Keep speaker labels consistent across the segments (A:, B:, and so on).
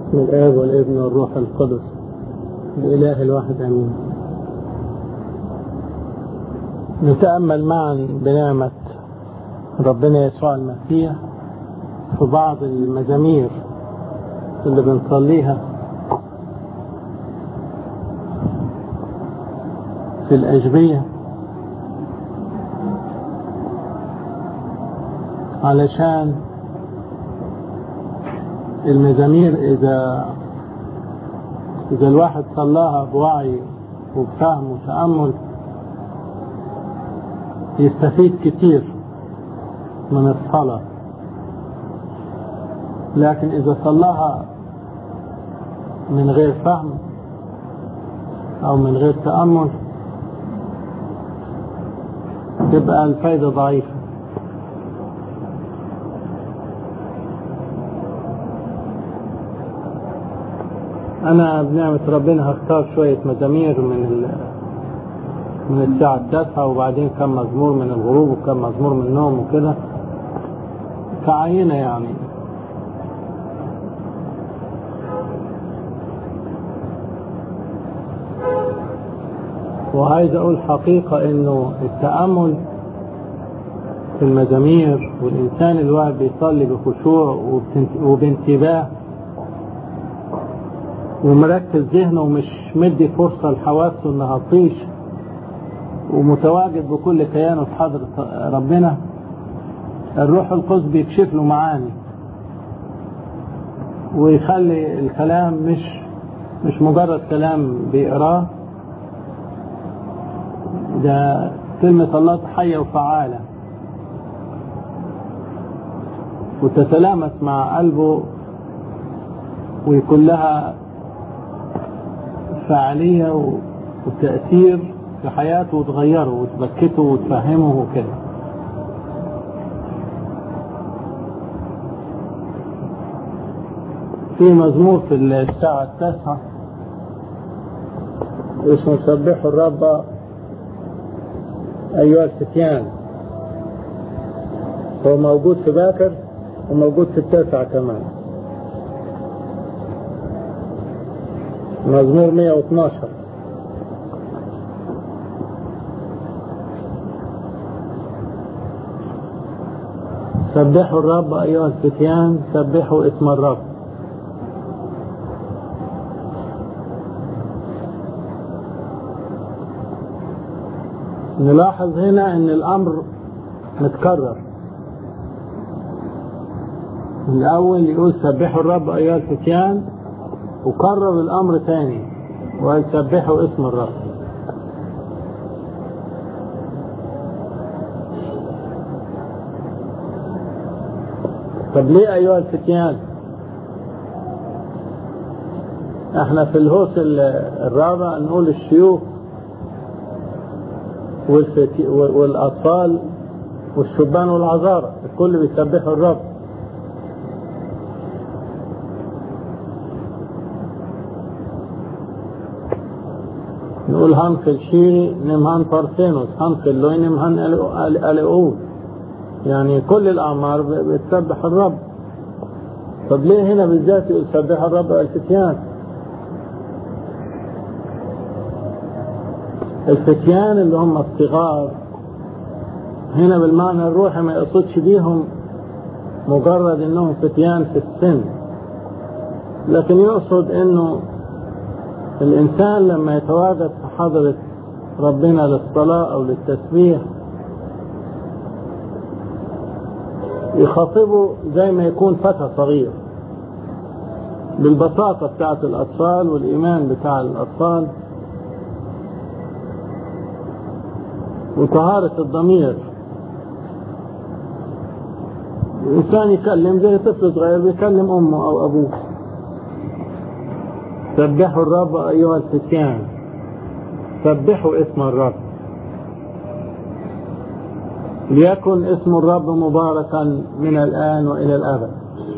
A: بسم الآب والابن والروح القدس الإله الواحد آمين نتأمل معا بنعمة ربنا يسوع المسيح في بعض المزامير اللي بنصليها في الأجبية علشان المزامير إذا إذا الواحد صلاها بوعي وبفهم وتأمل يستفيد كتير من الصلاة لكن إذا صلاها من غير فهم أو من غير تأمل تبقى الفايدة ضعيفة أنا بنعمة ربنا هختار شوية مزامير من ال... من الساعة التاسعة وبعدين كم مزمور من الغروب وكم مزمور من النوم وكده كعينة يعني وعايز أقول حقيقة إنه التأمل في المزامير والإنسان الواحد بيصلي بخشوع وبانتباه ومركز ذهنه ومش مدي فرصة لحواسه انها تطيش ومتواجد بكل كيانه في حضرة ربنا الروح القدس بيكشف له معاني ويخلي الكلام مش مش مجرد كلام بيقراه ده كلمة الله حية وفعالة وتتلامس مع قلبه ويكون لها فعالية وتأثير في حياته وتغيره وتبكته وتفهمه وكده في مزمور في الساعة التاسعة اسمه سبحوا الرب أيها الفتيان هو موجود في باكر وموجود في التاسعة كمان مزمور 112 سبحوا الرب أيها الفتيان سبحوا اسم الرب نلاحظ هنا ان الامر متكرر الاول يقول سبحوا الرب ايها الفتيان وكرر الامر تاني وقال سبحوا اسم الرب طب ليه ايها الفتيان احنا في الهوس الرابع نقول الشيوخ والفتي والاطفال والشبان والعذارى الكل بيسبحوا الرب نقول هنخل شيري نمهان بارثينوس هنخل لوي نمهان الأول يعني كل الأعمار بتسبح الرب طب ليه هنا بالذات يقول سبح الرب الفتيان الفتيان اللي هم الصغار هنا بالمعنى الروحي ما يقصدش بيهم مجرد انهم فتيان في السن لكن يقصد انه الإنسان لما يتواجد في حضرة ربنا للصلاة أو للتسبيح يخاطبه زي ما يكون فتى صغير بالبساطة بتاعت الأطفال والإيمان بتاع الأطفال وطهارة الضمير الإنسان يكلم زي طفل صغير بيكلم أمه أو أبوه سبحوا الرب أيها الفتيان سبحوا اسم الرب ليكن اسم الرب مباركا من الآن وإلى الأبد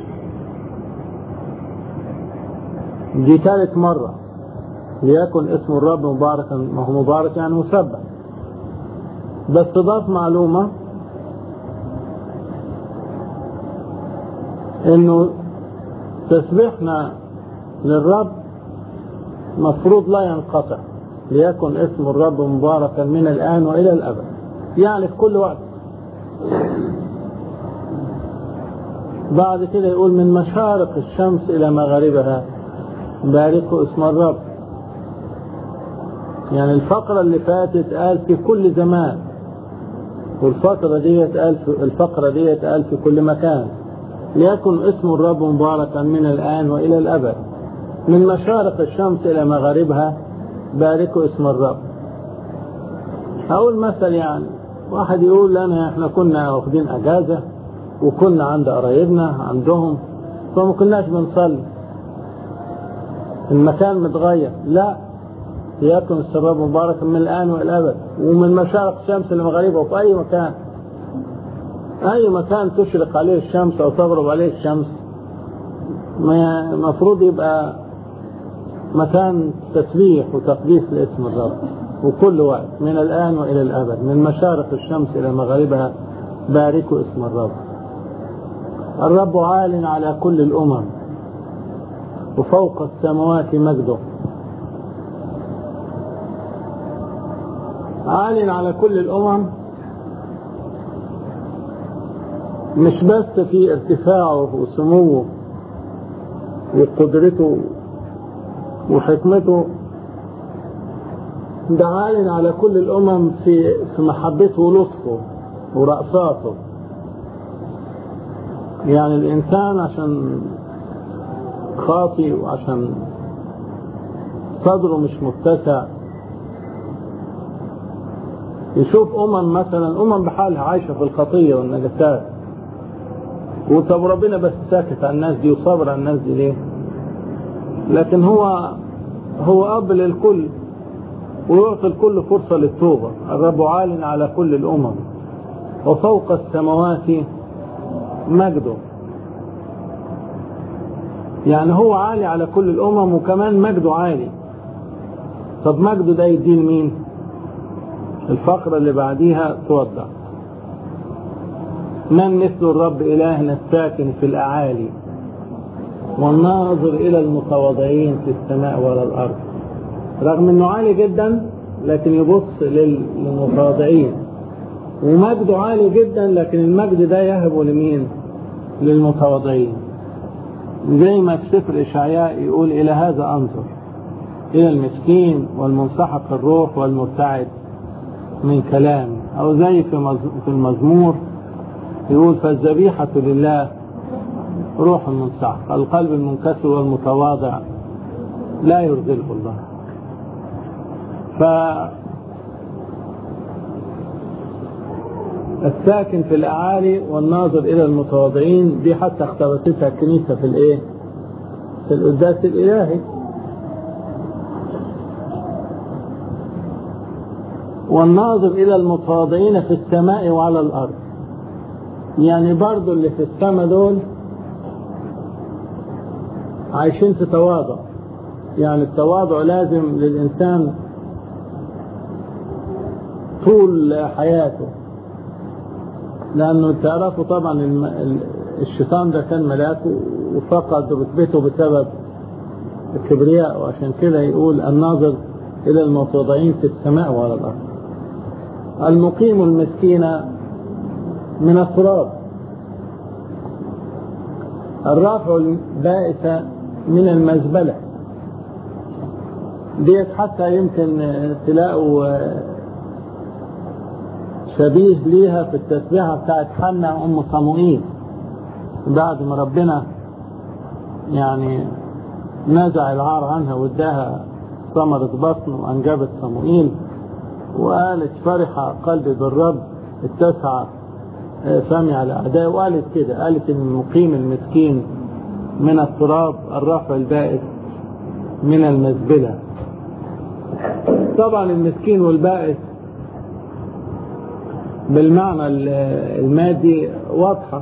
A: دي ثالث مرة ليكن اسم الرب مباركا ما هو مبارك يعني مسبح بس ضاف معلومة انه تسبيحنا للرب مفروض لا ينقطع ليكن اسم الرب مباركا من الآن وإلى الأبد يعني في كل وقت بعد كده يقول من مشارق الشمس إلى مغاربها باركوا اسم الرب يعني الفقرة اللي فاتت قال في كل زمان والفترة ديت قال في الفقرة ديت قال في كل مكان ليكن اسم الرب مباركا من الآن وإلى الأبد من مشارق الشمس إلى مغاربها باركوا اسم الرب أقول مثل يعني واحد يقول لنا احنا كنا واخدين أجازة وكنا عند قرايبنا عندهم فما كناش بنصلي المكان متغير لا ليكن السبب مباركا من الآن والى الأبد ومن مشارق الشمس لمغاربها وفي أي مكان أي مكان تشرق عليه الشمس أو تغرب عليه الشمس المفروض يبقى مكان تسبيح وتقديس لاسم الرب وكل وقت من الآن وإلى الأبد من مشارق الشمس إلى مغاربها باركوا اسم الرب الرب عال على كل الأمم وفوق السماوات مجده عال على كل الأمم مش بس في ارتفاعه وسموه وقدرته وحكمته ده عال على كل الأمم في في محبته ولطفه ورأفاته يعني الإنسان عشان خاطي وعشان صدره مش متسع يشوف أمم مثلا أمم بحالها عايشة في الخطية والنجاسات وطب ربنا بس ساكت على الناس دي وصبر على الناس دي ليه؟ لكن هو هو أب للكل ويعطي الكل فرصة للتوبة الرب عال على كل الأمم وفوق السماوات مجده يعني هو عالي على كل الأمم وكمان مجده عالي طب مجده ده يديه لمين الفقرة اللي بعديها توضح من مثل الرب إلهنا الساكن في الأعالي والناظر إلى المتواضعين في السماء ولا الأرض رغم أنه عالي جدا لكن يبص للمتواضعين ومجده عالي جدا لكن المجد ده يهبه لمين للمتواضعين زي ما في سفر إشعياء يقول إلى هذا أنظر إلى المسكين والمنسحق الروح والمرتعد من كلام أو زي في المزمور يقول فالذبيحة لله روح منسحق القلب المنكسر والمتواضع لا يرضيه الله ف الساكن في الأعالي والناظر إلى المتواضعين دي حتى اختبرتها الكنيسة في الإيه؟ في القداس الإلهي والناظر إلى المتواضعين في السماء وعلى الأرض يعني برضو اللي في السماء دول عايشين في تواضع يعني التواضع لازم للإنسان طول حياته لأنه تعرفوا طبعا الشيطان ده كان ملاك وفقد رتبته بسبب الكبرياء وعشان كده يقول الناظر إلى المتواضعين في السماء وعلى الأرض المقيم المسكين من التراب الرافع البائس من المزبلة ديت حتى يمكن تلاقوا شبيه ليها في التسبيحة بتاعت حنا أم صموئيل بعد ما ربنا يعني نزع العار عنها واداها ثمرة بطن وأنجبت صموئيل وقالت فرح قلبي بالرب اتسع فمي على أعدائي وقالت كده قالت إن المقيم المسكين من التراب الرافع البائس من المزبلة طبعا المسكين والبائس بالمعنى المادي واضحة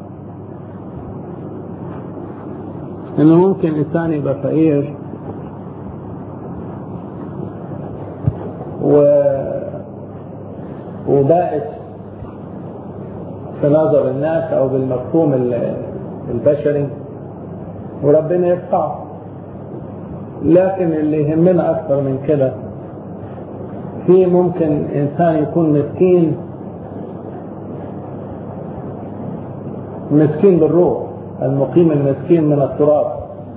A: انه ممكن انسان يبقى فقير و وبائس في نظر الناس او بالمفهوم البشري وربنا يرفعه لكن اللي يهمنا أكثر من كده في ممكن إنسان يكون مسكين مسكين بالروح المقيم المسكين من التراب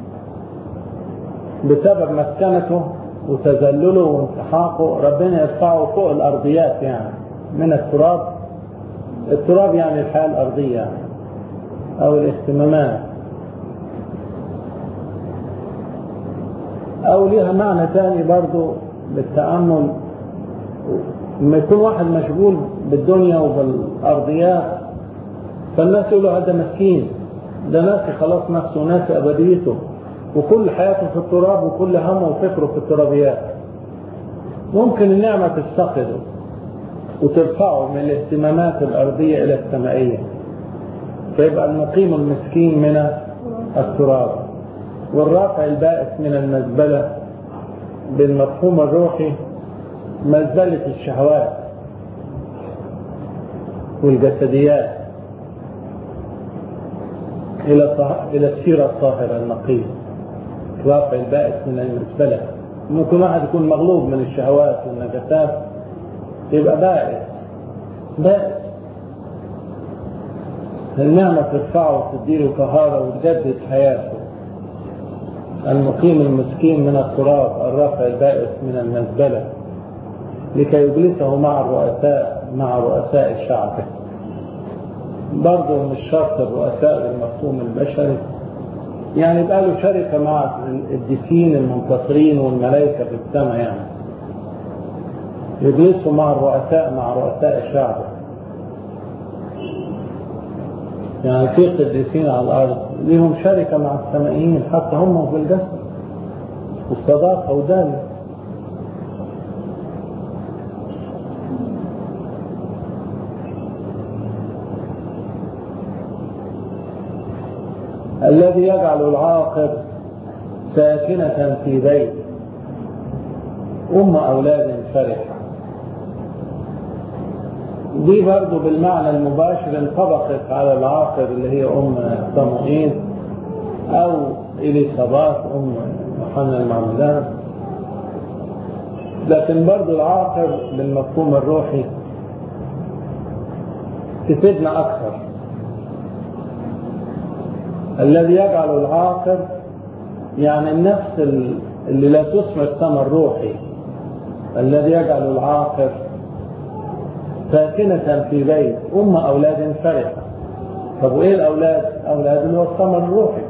A: بسبب مسكنته وتذلله وانسحاقه ربنا يرفعه فوق الأرضيات يعني من التراب التراب يعني الحياة الأرضية يعني أو الاهتمامات أو ليها معنى ثاني برضو بالتأمل لما يكون واحد مشغول بالدنيا وبالأرضيات فالناس يقولوا هذا مسكين ده ناسي خلاص نفسه ناسي أبديته وكل حياته في التراب وكل همه وفكره في الترابيات ممكن النعمة تفتقده وترفعه من الاهتمامات الأرضية إلى السمائية فيبقى المقيم المسكين من التراب والرافع البائس من المزبلة بالمفهوم الروحي مزبلة الشهوات والجسديات إلى إلى السيرة الطاهرة النقية رافع البائس من المزبلة ممكن واحد يكون مغلوب من الشهوات والنجاسات يبقى بائس بائس النعمة ترفعه وتديله طهارة وتجدد حياته المقيم المسكين من التراب الرافع البائس من المزبلة لكي يجلسه مع الرؤساء مع رؤساء الشعب برضه مش شرط الرؤساء بالمفهوم البشري يعني يبقى له شركة مع الديسين المنتصرين والملائكة في السماء يعني يجلسوا مع الرؤساء مع رؤساء الشعب يعني في قديسين على الأرض ليهم شركة مع السمائيين حتى هم في الجسد والصداقة وذلك الذي يجعل العاقر ساكنة في بيت أم أولاد فرحة دي برضو بالمعنى المباشر انطبقت على العاقر اللي هي أم صموئيل أو إليصابات أم يوحنا المعمدان لكن برضو العاقر بالمفهوم الروحي تفيدنا أكثر الذي يجعل العاقر يعني النفس اللي لا تثمر ثمر روحي الذي يجعل العاقر ساكنة في بيت أم أولاد فرحة طب وإيه الأولاد؟ أولاد اللي هو الثمر الروحي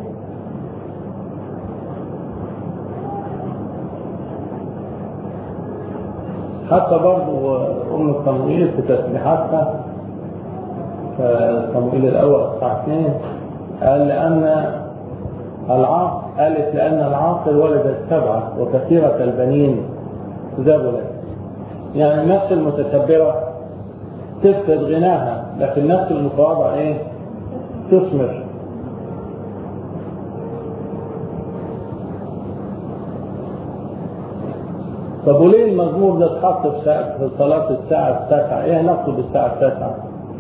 A: حتى برضو أم صموئيل في تسبيحاتها في صموئيل الأول الساعة 2 قال لأن العاقل قالت لأن العاقل ولدت سبعة وكثيرة البنين ذبلت يعني النفس المتكبرة تفقد غناها لكن النفس المتواضعة ايه تثمر طب وليه المزمور ده اتحط في صلاة الساعة التاسعة؟ ايه علاقته بالساعة التاسعة؟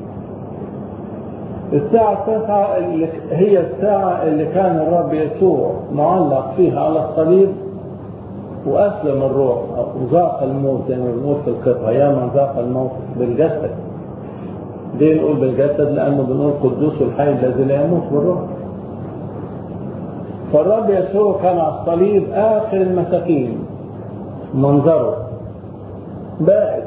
A: الساعة التاسعة اللي هي الساعة اللي كان الرب يسوع معلق فيها على الصليب وأسلم الروح وذاق الموت زي ما بنقول في القطعة يا من ذاق الموت بالجسد ليه نقول بالجسد لأنه بنقول قدوس الحي الذي لا يموت بالروح فالرب يسوع كان على الصليب آخر المساكين منظره بائس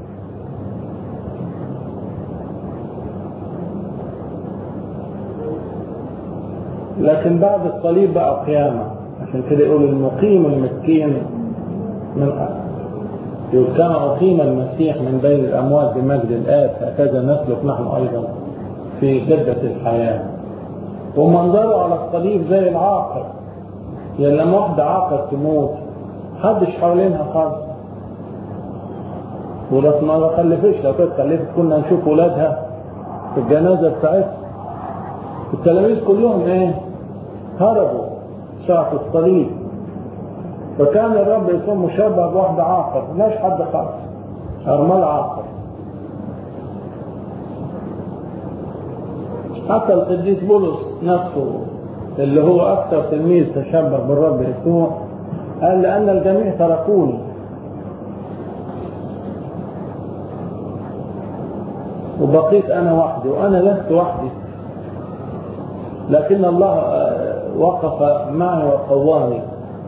A: لكن بعد الصليب بقى قيامة عشان كده يقول المقيم المسكين من يقول كما أقيم المسيح من بين الأموات بمجد الآب هكذا نسلك نحن أيضا في جدة الحياة ومنظره على الصليب زي العاقر يعني لما واحدة عاقر تموت محدش حوالينها خالص ولو ما خلفتش لو كانت خلفت كنا نشوف ولادها في الجنازة بتاعتها التلاميذ كلهم ايه هربوا ساعة الصليب فكان الرب يكون مشابه بواحدة عاقر ماش حد خالص أرمل عاقر حتى القديس بولس نفسه اللي هو أكثر تلميذ تشبه بالرب يسوع قال لأن الجميع تركوني وبقيت أنا وحدي وأنا لست وحدي لكن الله وقف معي وقواني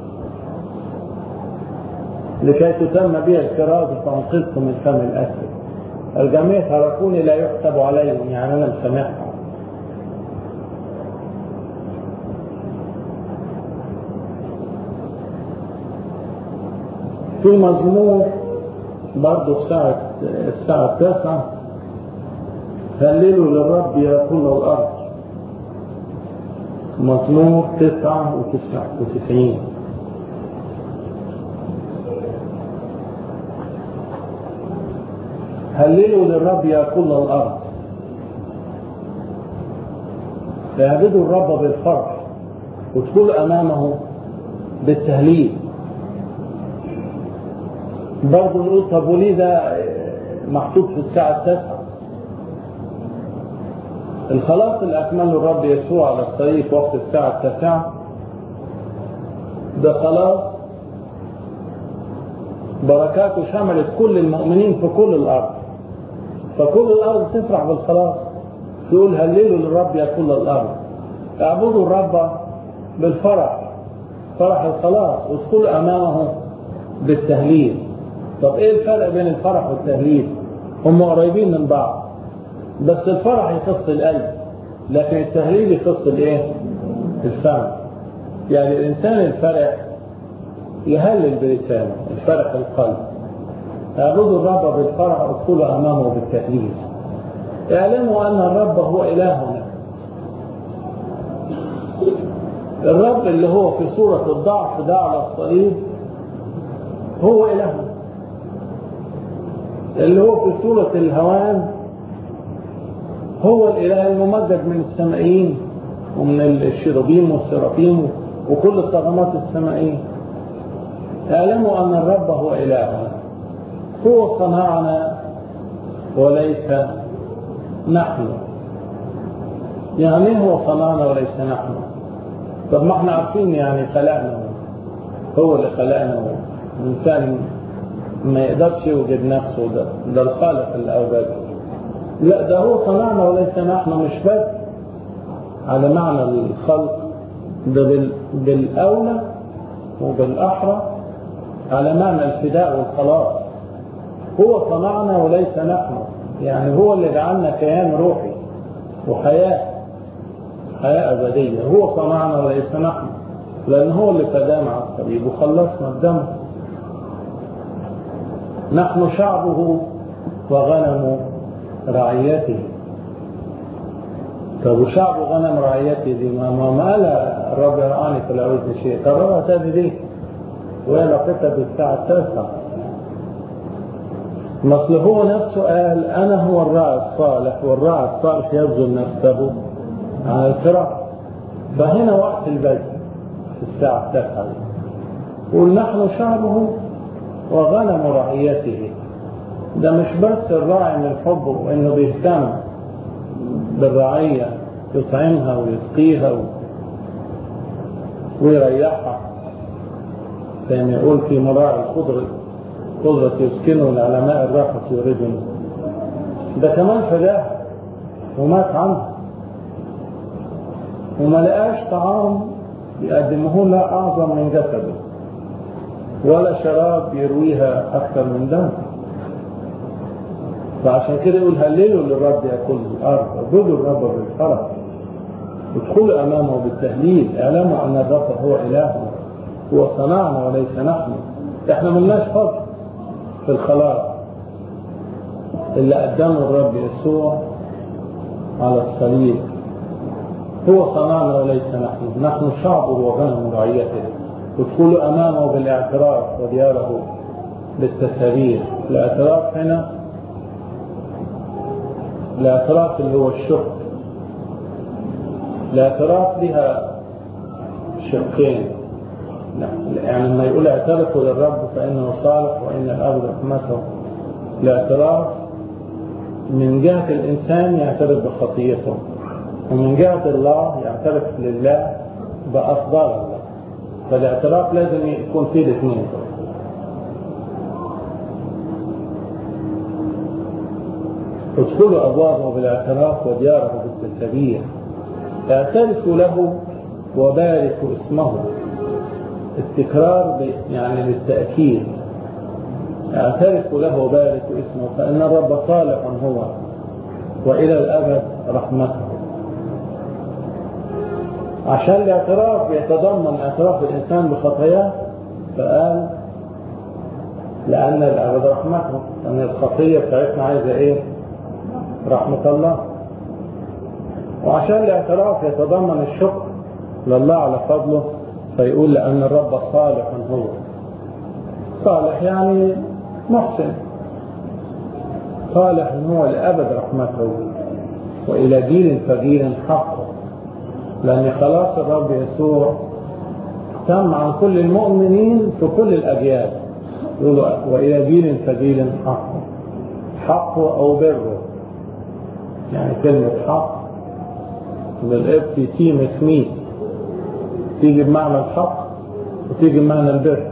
A: لكي تتم بي الكرازة فانقذت من فم الأسد الجميع تركوني لا يحسب عليهم يعني أنا مسامحهم في مزمور برضه الساعة الساعة التاسعة هللوا للرب يا كل الأرض مزمور تسعة وتسعة وتسعين هللوا للرب يا كل الأرض اعبدوا الرب بالفرح وادخلوا أمامه بالتهليل برضه نقول طب وليه ده محطوط في الساعة التاسعة الخلاص اللي أكمله الرب يسوع على الصليب في وقت الساعة التاسعة ده خلاص بركاته شملت كل المؤمنين في كل الأرض فكل الأرض تفرح بالخلاص تقول هللوا للرب يا كل الأرض اعبدوا الرب بالفرح فرح الخلاص وادخلوا أمامه بالتهليل طب ايه الفرق بين الفرح والتهليل هم قريبين من بعض بس الفرح يخص القلب لكن التهليل يخص الايه الفم يعني الانسان الفرح يهلل بلسانه الفرح القلب اعبدوا الرب بالفرح وادخلوا امامه بالتهليل اعلموا ان الرب هو الهنا الرب اللي هو في صورة الضعف ده على الصليب هو إلهنا اللي هو في صورة الهوان هو الإله الممجد من السمائيين ومن الشيروبيم والسرافيم وكل الطغمات السمائية اعلموا أن الرب هو إلهنا هو صنعنا وليس نحن يعني هو صنعنا وليس نحن طب ما احنا عارفين يعني خلقنا هو اللي خلقنا الإنسان ما يقدرش يوجد نفسه ده ده الخالق اللي أوجده لا ده هو صنعنا وليس نحن مش بس على معنى الخلق ده بال... بالأولى وبالأحرى على معنى الفداء والخلاص هو صنعنا وليس نحن يعني هو اللي جعلنا كيان روحي وحياة حياة أبدية هو صنعنا وليس نحن لأن هو اللي فدانا على الطريق وخلصنا بدمه نحن شعبه وغنم رعيته طب وشعب غنم رعيته دي ما ما قال الرب يرعاني فلا أريد شيء قررها تاني دي وهي علاقتها بالساعة التاسعة مثل هو نفسه قال أنا هو الراعي الصالح والراعي الصالح يبذل نفسه على الفرع فهنا وقت البذل في الساعة التاسعة قل نحن شعبه وغنم رعيته ده مش بس الراعي من حبه وانه بيهتم بالرعية يطعمها ويسقيها ويريحها زي ما يقول في مراعي الخضر خضرة يسكنه لعلماء الراحة يردني ده كمان فداه ومات عنه وما لقاش طعام يقدمه لها أعظم من جسده ولا شراب يرويها أكثر من دم فعشان كده يقول هللوا للرب يا كل الأرض اعبدوا الرب بالفرح ادخلوا أمامه بالتهليل اعلموا أن الرب هو إلهنا هو صنعنا وليس نحن احنا ملناش فضل في الخلاص اللي قدمه الرب يسوع على الصليب هو صنعنا وليس نحن نحن شعبه وغنم رعيته ادخلوا امامه بالاعتراف ودياره بالتسابيح الاعتراف هنا الاعتراف اللي هو الشكر الاعتراف لها شقين يعني لما يقول اعترفوا للرب فانه صالح وان الاب رحمته الاعتراف من جهه الانسان يعترف بخطيته ومن جهه الله يعترف لله بافضال الله فالاعتراف لازم يكون فيه الاثنين ادخلوا أبوابه بالاعتراف ودياره بالتسبيح اعترفوا له وباركوا اسمه التكرار يعني للتأكيد اعترفوا له وباركوا اسمه فإن الرب صالح هو وإلى الأبد رحمته عشان الاعتراف يتضمن اعتراف الإنسان بخطاياه فقال لأن الأبد رحمته أن الخطية بتاعتنا عايزة إيه؟ رحمة الله وعشان الاعتراف يتضمن الشكر لله على فضله فيقول لأن الرب صالح هو صالح يعني محسن صالح هو لأبد رحمته وإلى جيل فجيل حقه لأن خلاص الرب يسوع تم عن كل المؤمنين في كل الأجيال يقولوا وإلى جيل فجيل حقه حقه أو بره يعني كلمة حق من الابتي تي مسمي تيجي بمعنى الحق وتيجي بمعنى البر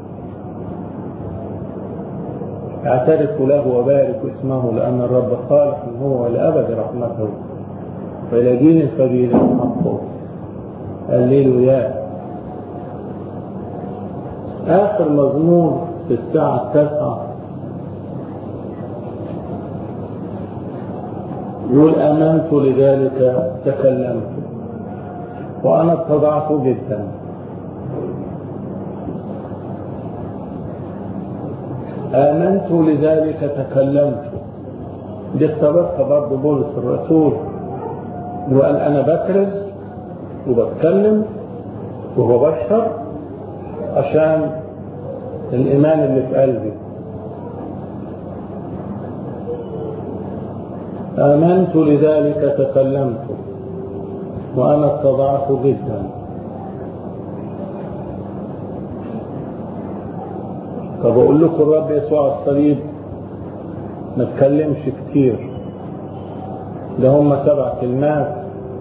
A: اعترفوا له وباركوا اسمه لأن الرب صالح هو لأبد رحمته وإلى دين سبيل حقه الليل يا آخر مزمور في الساعة التاسعة يقول آمنت لذلك تكلمت وأنا اتضعت جدا آمنت لذلك تكلمت دي اختبرتها برضه بولس الرسول وقال أنا بكرز وبتكلم وهو بشر عشان الإيمان اللي في قلبي آمنت لذلك تكلمت وأنا اتضعت جدا طب أقول لكم الرب يسوع على الصليب ما تكلمش كتير ده هم سبع كلمات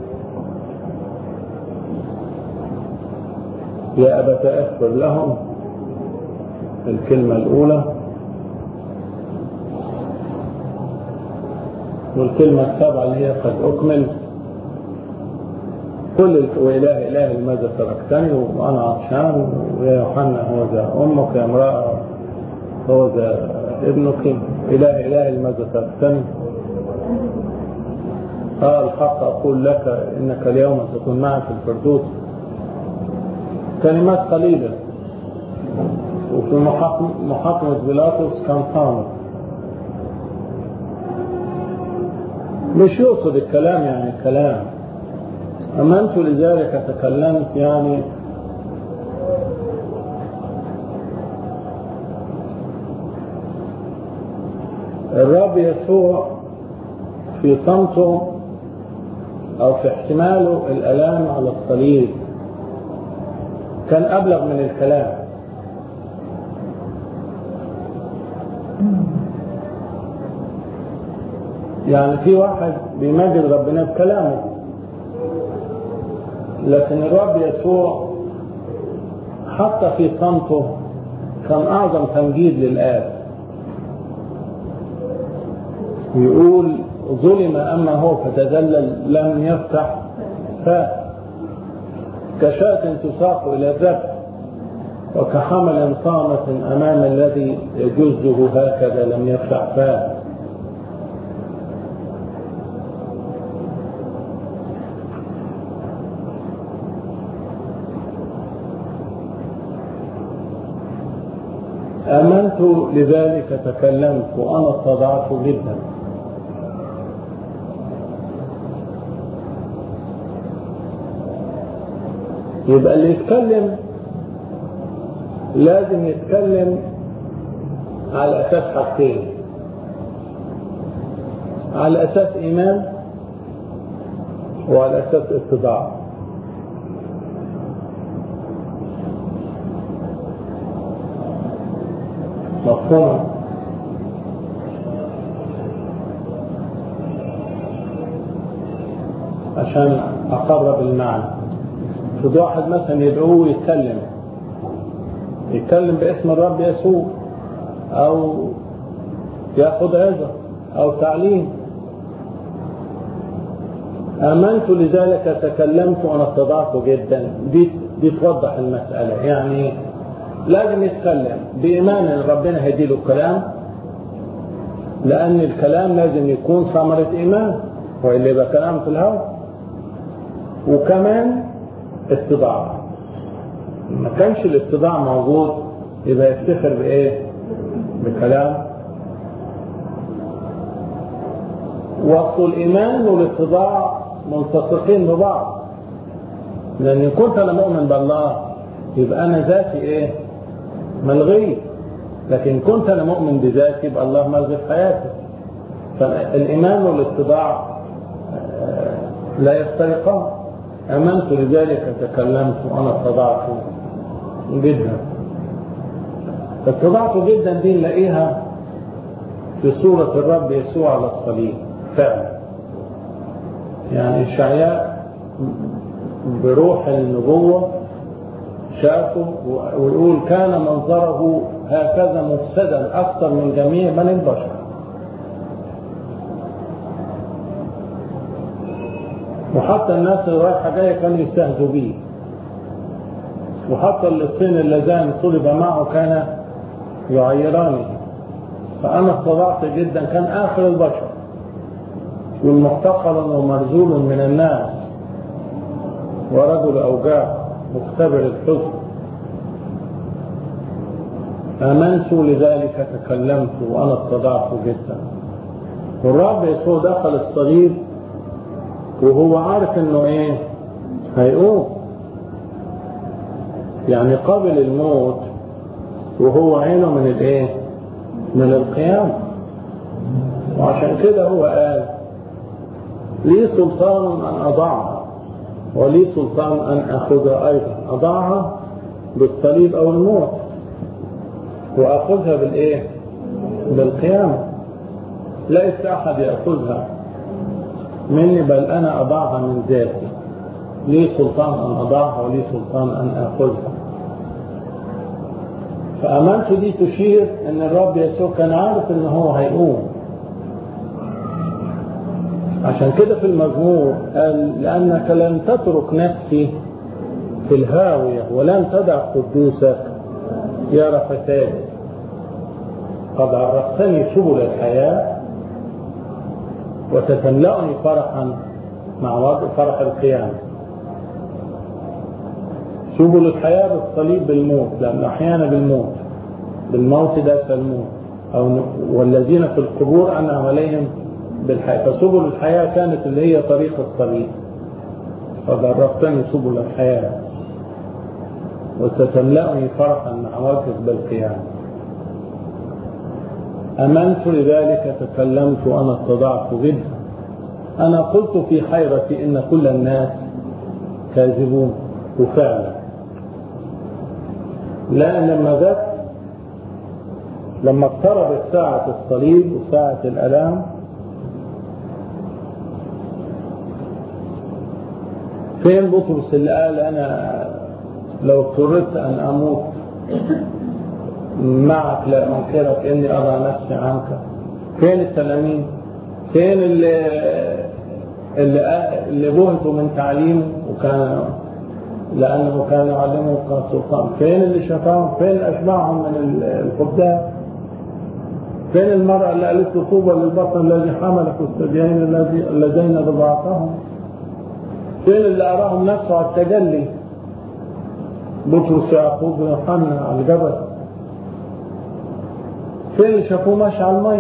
A: يا أبت أغفر لهم الكلمة الأولى والكلمة السابعة اللي هي قد أكمل كل وإله إله لماذا تركتني وأنا عطشان ويا يوحنا هو ذا أمك يا امرأة هو ذا ابنك إله إله لماذا تركتني قال الحق أقول لك إنك اليوم تكون معي في الفردوس كلمات قليلة وفي محاكمة بيلاطس كان صامت مش يقصد الكلام يعني الكلام أمنت لذلك تكلمت يعني الرب يسوع في صمته أو في احتماله الألام على الصليب كان أبلغ من الكلام يعني في واحد بيمجد ربنا بكلامه لكن الرب يسوع حتى في صمته كان أعظم تمجيد للآب يقول ظلم أما هو فتذلل لم يفتح فاه كشاة تساق إلى الذبح وكحمل صامت أمام الذي يجزه هكذا لم يفتح فاه آمنت لذلك تكلمت وأنا اتضعت جدا يبقى اللي يتكلم لازم يتكلم على أساس حاجتين على أساس إيمان وعلى أساس اتضاع مفهوم عشان أقرب المعنى خد واحد مثلا يدعوه يتكلم يتكلم باسم الرب يسوع أو ياخذ عظة أو تعليم آمنت لذلك تكلمت وأنا اتضعت جدا دي دي توضح المسألة يعني لازم يتكلم بإيمان إن ربنا هيديله الكلام لأن الكلام لازم يكون ثمرة إيمان وإلا يبقى كلام في الهواء وكمان اتضاع ما كانش الاتضاع موجود يبقى يفتخر بإيه؟ بكلام وصل الإيمان والاتضاع ملتصقين ببعض لأن إن كنت أنا مؤمن بالله يبقى أنا ذاتي إيه؟ ملغي لكن كنت أنا مؤمن بذاتي يبقى الله ملغي في حياتي فالإيمان والاتضاع لا يفترقان آمنت لذلك تكلمت وأنا اتضعت جدا اتضعت جدا دي نلاقيها في صورة الرب يسوع على الصليب فعلا يعني إشعياء بروح النبوة شافه ويقول كان منظره هكذا مفسدا أكثر من جميع بني البشر وحتى الناس اللي رايحة جاية كانوا يستهزوا بيه وحتى الصين اللذان صلب معه كان يعيرانه فأنا اتضعت جدا كان آخر البشر والمحتقر ومرزول من الناس ورجل أوجاع مختبر الحزن آمنت لذلك تكلمت وأنا اتضعت جدا والرب يسوع دخل الصليب وهو عارف انه ايه هيقوم يعني قبل الموت وهو عينه من الايه من القيام وعشان كده هو قال لي سلطان ان اضعها ولي سلطان ان اخذها ايضا اضعها بالصليب او الموت واخذها بالايه بالقيامه ليس احد ياخذها مني بل أنا أضعها من ذاتي لي سلطان أن أضعها ولي سلطان أن آخذها فأمانته دي تشير أن الرب يسوع كان عارف أن هو هيقوم عشان كده في المزمور قال لأنك لن تترك نفسي في الهاوية ولن تدع قدوسك يا رفتاي قد عرفتني سبل الحياه وستملأني فرحا مع وقت فرح القيامة سبل الحياة بالصليب بالموت لأن أحيانا بالموت بالموت داس الموت أو والذين في القبور أنعم عليهم بالحياة فسبل الحياة كانت اللي هي طريق الصليب فجربتني سبل الحياة وستملأني فرحا مع وقت بالقيامة أمنت لذلك تكلمت وأنا اتضعت جدا أنا قلت في حيرتي إن كل الناس كاذبون وفعلا لا لما جت لما اقتربت ساعة الصليب وساعة الألام فين بطرس اللي قال أنا لو اضطررت أن أموت معك لا أنكرك إني أضع نفسي عنك فين التلاميذ فين اللي اللي اللي بهتوا من تعليمه وكان لأنه كان يعلمه كسلطان فين اللي شفاهم فين أشبعهم من الخدام فين المرأة اللي قالت له طوبى للبطن الذي حملك والثديين اللذين بضعتهم فين اللي أراهم نفسه على التجلي بطرس يعقوب ويوحنا على الجبل فين اللي شافوه ماشي على المي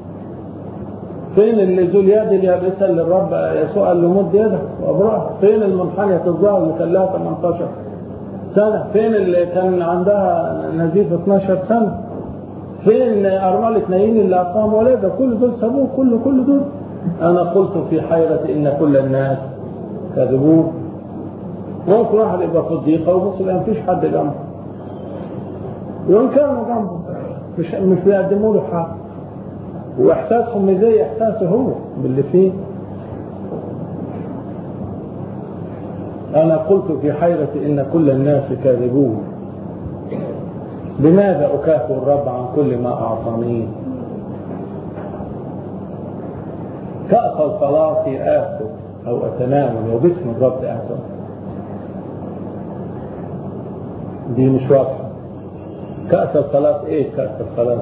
A: فين اللي ذو اليد اليابسه اللي الرب يسوع قال له مد يدك وابرأ فين المنحنية الظهر اللي كان لها 18 سنة فين اللي كان عندها نزيف 12 سنة فين أرملة نايين اللي أقام ولادها كل دول سابوه كل كل دول أنا قلت في حيرة إن كل الناس كذبوه ممكن واحد يبقى صديقة وبص ما فيش حد جنبه وإن كانوا جنبه مش مش بيقدموا له حق واحساسهم مش زي احساسه هو باللي فيه انا قلت في حيرة ان كل الناس كاذبون بماذا أكافئ الرب عن كل ما أعطاني كأس الخلاص آخذ أو أتناول وباسم الرب آخذ دي مش واضحة كأس الخلاص إيه كأس الخلاص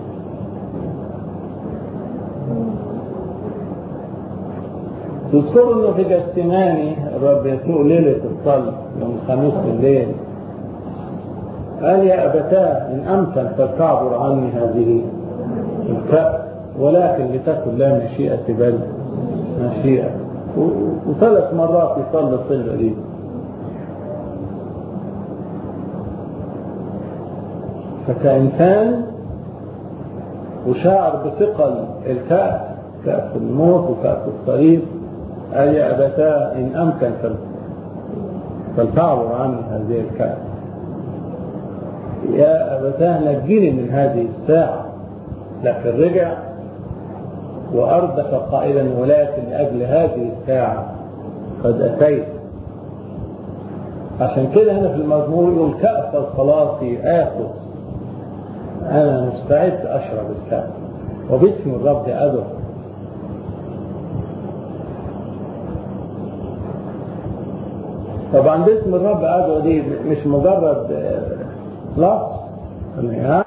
A: تذكروا انه في جسماني الرب يسوع ليلة الصلب يوم الخميس بالليل قال يا أبتاه إن أمكن فلتعبر عني هذه الكأس ولكن لتكن لا مشيئة بل مشيئة وثلاث مرات يصلي الصلة دي فكإنسان وشاعر بثقل الكأس كأس الموت وكأس الصليب قال يا أبتاه إن أمكن فلتعبر عني هذه الكأس يا أبتاه نجيني من هذه الساعة لكن رجع وأردف قائلا ولكن لأجل هذه الساعة قد أتيت عشان كده هنا في المزمور يقول كأس الخلاص آخذ أنا مستعد أشرب الكأس وباسم الرب أدعو طبعا باسم الرب أدعو دي مش مجرد لفظ